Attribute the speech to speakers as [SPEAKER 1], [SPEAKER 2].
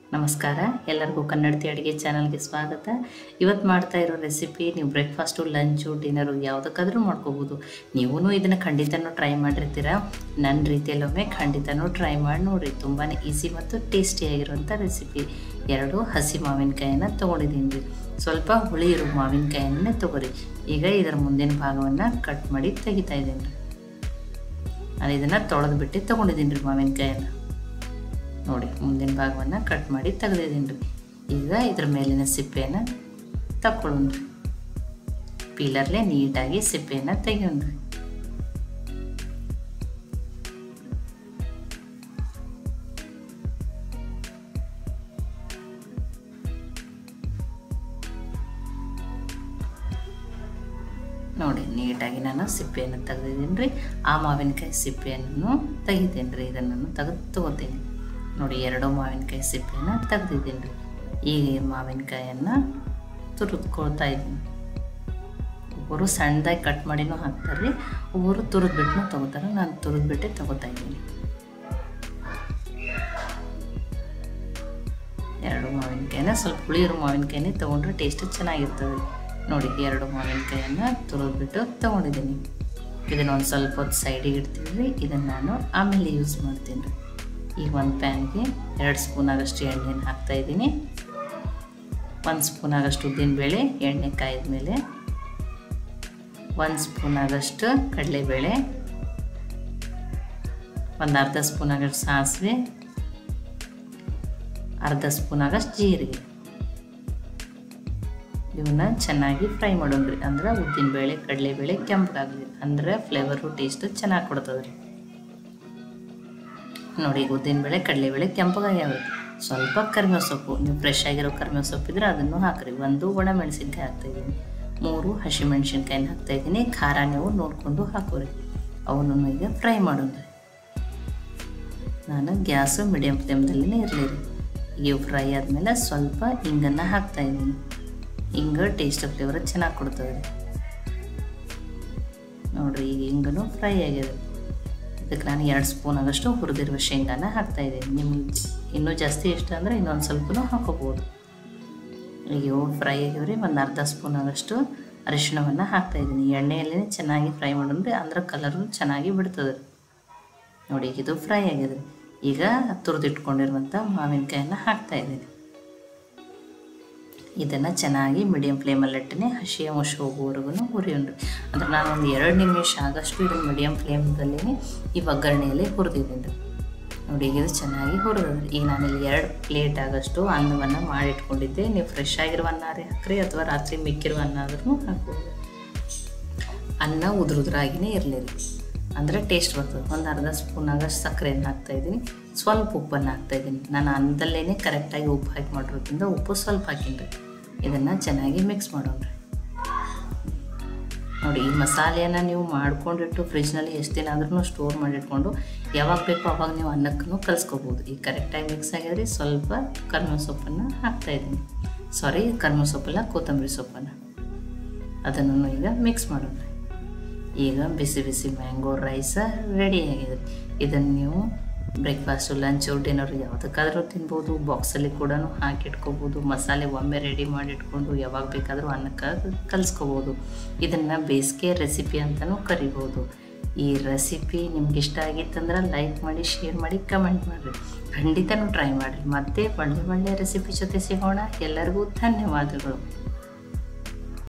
[SPEAKER 1] ನಮಸ್ಕಾರ ಎಲ್ಲರಿಗೂ ಕನ್ನಡತಿ ಅಡುಗೆ ಚಾನಲ್ಗೆ ಸ್ವಾಗತ ಇವತ್ತು ಮಾಡ್ತಾ ಇರೋ ರೆಸಿಪಿ ನೀವು ಬ್ರೇಕ್ಫಾಸ್ಟು ಲಂಚು ಡಿನ್ನರು ಯಾವುದಕ್ಕಾದ್ರೂ ಮಾಡ್ಕೋಬೋದು ನೀವೂ ಇದನ್ನು ಖಂಡಿತನೂ ಟ್ರೈ ಮಾಡಿರ್ತೀರ ನನ್ನ ರೀತಿಯಲ್ಲೊಮ್ಮೆ ಖಂಡಿತನೂ ಟ್ರೈ ಮಾಡಿ ನೋಡಿರಿ ತುಂಬಾ ಈಸಿ ಮತ್ತು ಟೇಸ್ಟಿಯಾಗಿರುವಂಥ ರೆಸಿಪಿ ಎರಡು ಹಸಿ ಮಾವಿನಕಾಯಿನ ತೊಗೊಂಡಿದ್ದೀನಿ ರೀ ಸ್ವಲ್ಪ ಹುಳಿ ಇರೋ ಮಾವಿನಕಾಯನ್ನೇ ತೊಗೊರಿ ಈಗ ಇದರ ಮುಂದಿನ ಭಾಗವನ್ನು ಕಟ್ ಮಾಡಿ ತೆಗಿತಾ ಇದ್ದೀನಿ ರೀ ನಾನು ಇದನ್ನು ತೊಳೆದು ಬಿಟ್ಟು ತೊಗೊಂಡಿದ್ದೀನಿ ರೀ ಮಾವಿನಕಾಯನ್ನು ನೋಡಿ ಮುಂದಿನ ಭಾಗವನ್ನು ಕಟ್ ಮಾಡಿ ತೆಗೆದಿದ್ದೀನಿ ರೀ ಈಗ ಇದ್ರ ಮೇಲಿನ ಸಿಪ್ಪೆಯನ್ನು ತಕ್ಕೊಳ್ಳೋಣ್ರಿ ಪೀಲರ್ಲೆ ನೀಟಾಗಿ ಸಿಪ್ಪೆಯನ್ನು ತೆಗಿಯೋಣ್ರಿ ನೋಡಿ ನೀಟಾಗಿ ನಾನು ಸಿಪ್ಪೆಯನ್ನು ತೆಗೆದಿದ್ದೀನಿ ರೀ ಆ ಮಾವಿನಕಾಯಿ ಸಿಪ್ಪೆಯನ್ನು ತೆಗಿತೀನಿ ರೀ ಇದನ್ನು ನಾನು ತೆಗೆದು ತೊಗೋತೀನಿ ನೋಡಿ ಎರಡು ಮಾವಿನಕಾಯಿ ಸಿಪ್ಪೆಯನ್ನು ತೆಗೆದಿದ್ದೀನಿ ರೀ ಈ ಮಾವಿನಕಾಯನ್ನು ತುರಿದ್ಕೊಳ್ತಾ ಇದ್ದೀನಿ ಒಬ್ಬರು ಸಣ್ಣದಾಗಿ ಕಟ್ ಮಾಡಿನೂ ಹಾಕ್ತಾರೆ ರೀ ಒಬ್ಬರು ತುರಿದ್ಬಿಟ್ಟು ತೊಗೋತಾರೆ ನಾನು ತುರಿದ್ಬಿಟ್ಟೆ ತೊಗೋತಾ ಇದ್ದೀನಿ ಎರಡು ಮಾವಿನಕಾಯಿನ ಸ್ವಲ್ಪ ಹುಳಿಯಿರೋ ಮಾವಿನಕಾಯಿನೇ ತೊಗೊಂಡ್ರೆ ಟೇಸ್ಟ್ ಚೆನ್ನಾಗಿರ್ತದೆ ನೋಡಿ ಎರಡು ಮಾವಿನಕಾಯನ್ನು ತುರಿದ್ಬಿಟ್ಟು ತೊಗೊಂಡಿದ್ದೀನಿ ಇದನ್ನು ಒಂದು ಸ್ವಲ್ಪ ಹೊತ್ತು ಸೈಡಿಗೆ ಇಡ್ತೀನಿ ರೀ ಇದನ್ನು ನಾನು ಆಮೇಲೆ ಯೂಸ್ ಮಾಡ್ತೀನಿ ರೀ ಈಗ ಒಂದು ಪ್ಯಾನ್ಗೆ ಎರಡು ಸ್ಪೂನ್ ಆಗಷ್ಟು ಎಣ್ಣೆನ ಹಾಕ್ತಾಯಿದ್ದೀನಿ ಒಂದು ಸ್ಪೂನ್ ಆಗಷ್ಟು ಉದ್ದಿನಬೇಳೆ ಎಣ್ಣೆ ಕಾಯ್ದ ಮೇಲೆ ಒಂದು ಸ್ಪೂನ್ ಆಗಷ್ಟು ಕಡಲೆಬೇಳೆ ಒಂದು ಅರ್ಧ ಸ್ಪೂನ್ ಆಗಷ್ಟು ಸಾಸಿವೆ ಅರ್ಧ ಸ್ಪೂನ್ ಆಗಷ್ಟು ಜೀರಿಗೆ ಇವನ್ನ ಚೆನ್ನಾಗಿ ಫ್ರೈ ಮಾಡೋಣ್ರಿ ಅಂದ್ರೆ ಉದ್ದಿನಬೇಳೆ ಕಡಲೆಬೇಳೆ ಕೆಂಪಗಾಗಲಿ ಅಂದ್ರೆ ಫ್ಲೇವರು ಟೇಸ್ಟು ಚೆನ್ನಾಗಿ ಕೊಡ್ತದೆ ರೀ ನೋಡಿ ಈಗ ಉದ್ದಿನಬೇಳೆ ಕಡಲೆಬೇಳೆ ಕೆಂಪಗಾಗ್ಯಾವ ಸ್ವಲ್ಪ ಕರಿಬೇವು ಸೊಪ್ಪು ನೀವು ಫ್ರೆಶ್ ಆಗಿರೋ ಕರಿಬೇವು ಸೊಪ್ಪು ಇದ್ರೆ ಅದನ್ನು ಹಾಕ್ರಿ ಒಂದು ಒಣ ಮೆಣಸಿನ್ಕಾಯಿ ಹಾಕ್ತಾಯಿದ್ದೀನಿ ಮೂರು ಹಸಿಮೆಣ್ಸಿನ್ಕಾಯಿನ ಹಾಕ್ತಾಯಿದ್ದೀನಿ ಖಾರ ನೀವು ನೋಡಿಕೊಂಡು ಹಾಕೋರಿ ಅವನನ್ನು ಈಗ ಫ್ರೈ ಮಾಡೋಣ ನಾನು ಗ್ಯಾಸು ಮೀಡಿಯಮ್ ಫ್ಲೇಮ್ದಲ್ಲೇ ಇರಲಿ ರೀ ಇವು ಫ್ರೈ ಆದಮೇಲೆ ಸ್ವಲ್ಪ ಹಿಂಗನ್ನು ಹಾಕ್ತಾಯಿದ್ದೀನಿ ಹಿಂಗೆ ಟೇಸ್ಟ್ ಫ್ಲೇವರ್ ಚೆನ್ನಾಗಿ ಕೊಡ್ತದೆ ರೀ ನೋಡಿರಿ ಈಗ ಹಿಂಗನು ಫ್ರೈ ಆಗಿದೆ ಇದಕ್ಕೆ ನಾನು ಎರಡು ಸ್ಪೂನ್ ಆಗಷ್ಟು ಹುರಿದಿರುವ ಶೇಂಗಾನ ಹಾಕ್ತಾಯಿದ್ದೀನಿ ನಿಮ್ಗೆ ಇನ್ನೂ ಜಾಸ್ತಿ ಇಷ್ಟ ಅಂದರೆ ಇನ್ನೊಂದು ಸ್ವಲ್ಪನೂ ಹಾಕೋಬೋದು ಈಗ ಇವು ಫ್ರೈ ಆಗಿವ್ರಿ ಒಂದು ಅರ್ಧ ಸ್ಪೂನ್ ಆಗಷ್ಟು ಅರಿಶಿಣವನ್ನು ಹಾಕ್ತಾಯಿದ್ದೀನಿ ಎಣ್ಣೆಯಲ್ಲೇ ಚೆನ್ನಾಗಿ ಫ್ರೈ ಮಾಡೋಣ್ರಿ ಅಂದ್ರೆ ಕಲರು ಚೆನ್ನಾಗಿ ಬಿಡ್ತದೆ ನೋಡಿ ಈಗ ಇದು ಫ್ರೈ ಆಗಿದೆ ಈಗ ತುರಿದಿಟ್ಕೊಂಡಿರುವಂಥ ಮಾವಿನಕಾಯನ್ನು ಹಾಕ್ತಾಯಿದ್ದೀನಿ ಇದನ್ನು ಚೆನ್ನಾಗಿ ಮೀಡಿಯಮ್ ಫ್ಲೇಮಲ್ಲಿಟ್ಟನೆ ಹಸಿ ಅಂಶ ಹೋಗುವವರೆಗೂ ಹುರಿಯೋಣ್ರಿ ಅಂದ್ರೆ ನಾನು ಒಂದು ಎರಡು ನಿಮಿಷ ಆಗಷ್ಟು ಇದನ್ನು ಮೀಡಿಯಮ್ ಫ್ಲೇಮ್ದಲ್ಲಿ ಈ ಒಗ್ಗರಣೆಯಲ್ಲಿ ಹುರಿದಿದ್ದೀನಿ ರೀ ನೋಡಿ ಈಗ ಇದು ಚೆನ್ನಾಗಿ ಹುರಿದ್ರಿ ಈಗ ನಾನಿಲ್ಲಿ ಎರಡು ಪ್ಲೇಟ್ ಆಗಷ್ಟು ಅನ್ನವನ್ನು ಮಾಡಿಟ್ಕೊಂಡಿದ್ದೆ ನೀವು ಫ್ರೆಶ್ ಆಗಿರುವ ಅನ್ನ ರೀ ಹಾಕ್ರಿ ಅಥವಾ ರಾತ್ರಿ ಮಿಕ್ಕಿರುವ ಅನ್ನ ಆದ್ರೂ ಹಾಕ್ಬೋದು ಅನ್ನ ಉದುರುದ್ರಾಗಿನೇ ಇರಲಿ ರೀ ಅಂದರೆ ಟೇಸ್ಟ್ ಬರ್ತದೆ ಒಂದು ಅರ್ಧ ಸ್ಪೂನ್ ಆಗಷ್ಟು ಸಕ್ಕರೆಯನ್ನು ಹಾಕ್ತಾಯಿದ್ದೀನಿ ಸ್ವಲ್ಪ ಉಪ್ಪನ್ನು ಹಾಕ್ತಾಯಿದ್ದೀನಿ ನಾನು ಅನ್ನದಲ್ಲೇ ಕರೆಕ್ಟಾಗಿ ಉಪ್ಪು ಹಾಕಿ ಮಾಡಿರೋದ್ರಿಂದ ಉಪ್ಪು ಸ್ವಲ್ಪ ಹಾಕಿನಿ ರೀ ಇದನ್ನು ಚೆನ್ನಾಗಿ ಮಿಕ್ಸ್ ಮಾಡೋಣ್ರಿ ನೋಡಿ ಈ ಮಸಾಲೆಯನ್ನು ನೀವು ಮಾಡ್ಕೊಂಡಿಟ್ಟು ಫ್ರಿಜ್ನಲ್ಲಿ ಎಷ್ಟು ದಿನ ಆದ್ರೂ ಸ್ಟೋರ್ ಮಾಡಿಟ್ಕೊಂಡು ಯಾವಾಗ ಬೇಕೋ ಅವಾಗ ನೀವು ಅನ್ನಕ್ಕೂ ಕಲಿಸ್ಕೋಬೋದು ಈಗ ಕರೆಕ್ಟಾಗಿ ಮಿಕ್ಸ್ ಆಗಿದ್ರೆ ಸ್ವಲ್ಪ ಕರ್ಮ ಸೊಪ್ಪನ್ನು ಹಾಕ್ತಾಯಿದ್ದೀನಿ ಸಾರಿ ಕರ್ಮ ಸೊಪ್ಪಲ್ಲ ಕೊತ್ತಂಬರಿ ಸೊಪ್ಪನ್ನು ಅದನ್ನು ಈಗ ಮಿಕ್ಸ್ ಮಾಡೋಣ ಈಗ ಬಿಸಿ ಬಿಸಿ ಮ್ಯಾಂಗೋ ರೈಸ ರೆಡಿ ಆಗಿದೆ ಇದನ್ನು ನೀವು ಬ್ರೇಕ್ಫಾಸ್ಟು ಲಂಚು ಡಿನ್ನರು ಯಾವುದಕ್ಕಾದರೂ ತಿನ್ಬೋದು ಬಾಕ್ಸಲ್ಲಿ ಕೂಡ ಹಾಕಿಟ್ಕೋಬೋದು ಮಸಾಲೆ ಒಮ್ಮೆ ರೆಡಿ ಮಾಡಿಟ್ಕೊಂಡು ಯಾವಾಗ ಬೇಕಾದರೂ ಅನ್ನಕ್ಕೆ ಕಲಿಸ್ಕೋಬೋದು ಇದನ್ನು ಬೇಸಿಗೆ ರೆಸಿಪಿ ಅಂತಲೂ ಕರಿಬೋದು ಈ ರೆಸಿಪಿ ನಿಮ್ಗೆ ಇಷ್ಟ ಆಗಿತ್ತಂದ್ರೆ ಲೈಕ್ ಮಾಡಿ ಶೇರ್ ಮಾಡಿ ಕಮೆಂಟ್ ಮಾಡಿರಿ ಖಂಡಿತನೂ ಟ್ರೈ ಮಾಡಿರಿ ಮತ್ತೆ ಒಳ್ಳೆ ಒಳ್ಳೆ ರೆಸಿಪಿ ಜೊತೆ ಸಿಗೋಣ ಎಲ್ಲರಿಗೂ ಧನ್ಯವಾದಗಳು